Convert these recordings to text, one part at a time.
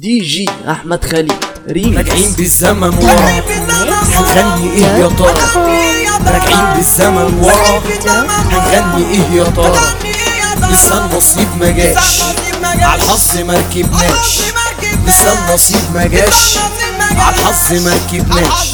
دي جي احمد خليل ريمكس راجعين بالزمن ورا هنغني ايه يا ترى راجعين بالزمن ورا هنغني ايه يا ترى لسه النصيب ما جاش على الحظ ما ركبناش لسه النصيب ما جاش على الحظ ما ركبناش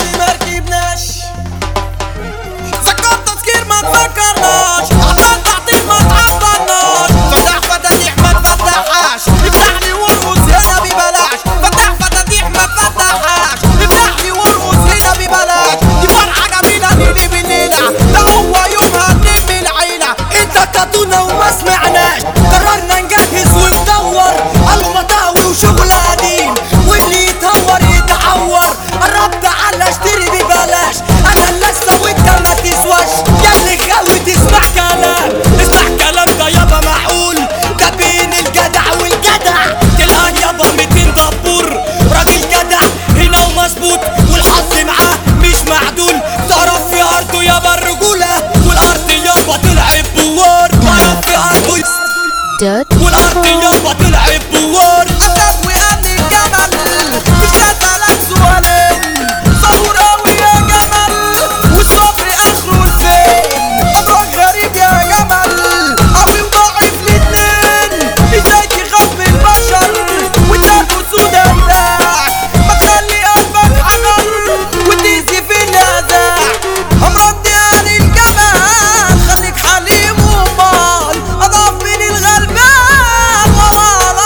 سكرت تذكير ما تفكرناش عطان تعطيل ما تعطلناش فتح فتاتيح ما تفتحهاش افتح لي وارقص هنا ببلاش فتح فتاتيح ما تفتحهاش افتح لي وارقص هنا ببلاش دي فرحة جميلة ليلي بالليلة ده هو يومها نجم العيلة انت كاتونا وما سمعناش قررنا نجهز وندور المطاوي وشغل قديم واللي يتهور يتعور قربت على اشتري ببلاش انا اللي لسه وانت ما تسواش يا اللي غاوي تسمع كلام اسمع كلام ده يابا معقول ده بين الجدع والجدع تلقى يابا 200 دبور راجل جدع هنا ومظبوط والحظ معاه مش معدول تعرف في ارضه يابا الرجوله والارض يابا تلعب بوار تعرف في ارضه دوت والارض يابا تلعب بوار اسد وقال الجمل مش هسألك سؤالين صبور اوي يا جمل والصبر اخره الفين امرك غريب يا جمل قوي وضعيف الاتنين ازاي تخاف من البشر وانت اسود هيباعك ما تخلي قلبك حجر وتيجي في النزاع امرك دي قال الجمال خليك حليم ومال اضعف من الغلبان ولا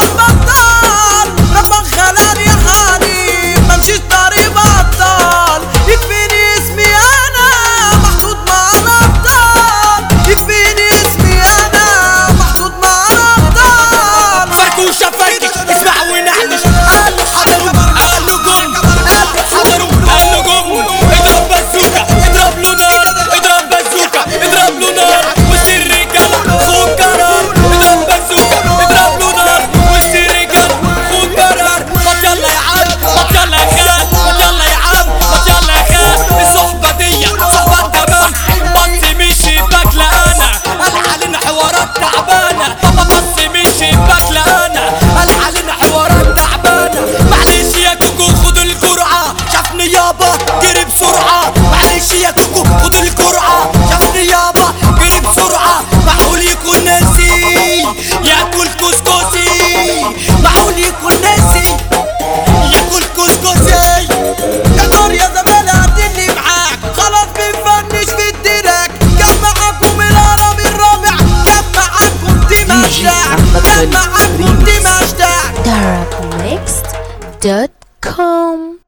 البطال ربك خلاني حليم ممشيش طريق بطال يكفيني اسمي انا محطوط مع الابطال يكفيني اسمي انا محطوط مع الابطال فركوشة فركش اسمع ونعنش قالوا حضروا قالوا جم قالوا حضروا قالوا جم اضرب بازوكا اضرب له نار اضرب بازوكا اضرب له نار وسط الرجالة خد قرار اضرب بازوكا اضرب له نار وسط الرجالة خد قرار ما يلا يا عم ما يلا يا خال ما يلا يا عم ما يلا يا خال الصحبة دي صحبة تمام بص مش شباك لانا قال علينا حوارات تعبانة بص مش شباك لانا قال علينا حوارات تعبانة معلش يا كوكو خدوا الجرعة شافني يابا جري بسرعة معلش يا كوكو خدوا الجرعة شافني يابا جري بسرعة معقول يكون ناسي ياكل كسكسي معقول يكون ناسي ياكل كسكسي يا نار يا زمان قعدتني معاك خلاص بنفنش في الدراك كان معاكم الهرم الرابع كان معاكم دي جي دمشق أحمد كان خليل معاكم ريمكس. دمشق darkmixed.com